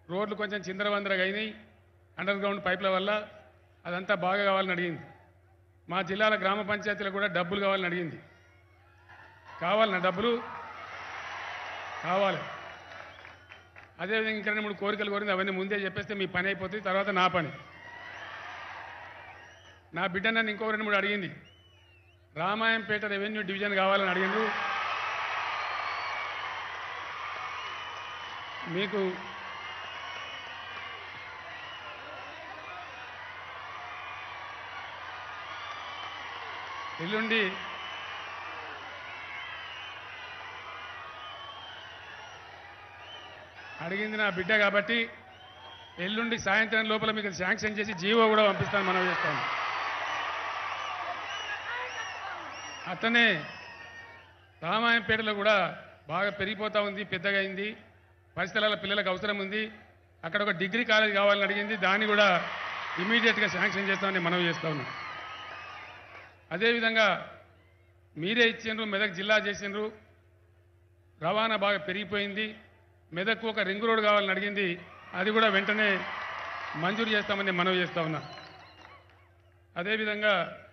రోడ్లు కొంచెం చిందరవందరగా అయినాయి అండర్ గ్రౌండ్ పైప్ల వల్ల అదంతా బాగా కావాలని అడిగింది మా జిల్లాల గ్రామ పంచాయతీలకు కూడా డబ్బులు కావాలని అడిగింది కావాలన్నా డబ్బులు కావాలి అదేవిధంగా ఇంకా రెండు మూడు కోరికలు కోరింది అవన్నీ ముందే చెప్పేస్తే మీ పని అయిపోతుంది తర్వాత నా పని నా బిడ్డ నన్ను ఇంకో రెండు మూడు అడిగింది రామాయంపేట రెవెన్యూ డివిజన్ కావాలని అడిగిండ్రు మీకు ఎల్లుండి అడిగింది నా బిడ్డ కాబట్టి ఎల్లుండి సాయంత్రం లోపల మీకు శాంక్షన్ చేసి జీవో కూడా పంపిస్తాను మనం చేస్తాను అట్లనే రామాయంపేటలో కూడా బాగా పెరిగిపోతా ఉంది పెద్దగా అయింది పరిసరాల పిల్లలకు అవసరం ఉంది అక్కడ ఒక డిగ్రీ కాలేజ్ కావాలని అడిగింది దాన్ని కూడా ఇమీడియట్గా శాంక్షన్ చేస్తామని మనం చేస్తా ఉన్నాం అదేవిధంగా మీరే ఇచ్చిండ్రు మెదక్ జిల్లా చేసిండ్రు రవాణా బాగా పెరిగిపోయింది మెదక్కు ఒక రింగ్ రోడ్ కావాలని అడిగింది అది కూడా వెంటనే మంజూరు చేస్తామని మనవి చేస్తా ఉన్నా అదేవిధంగా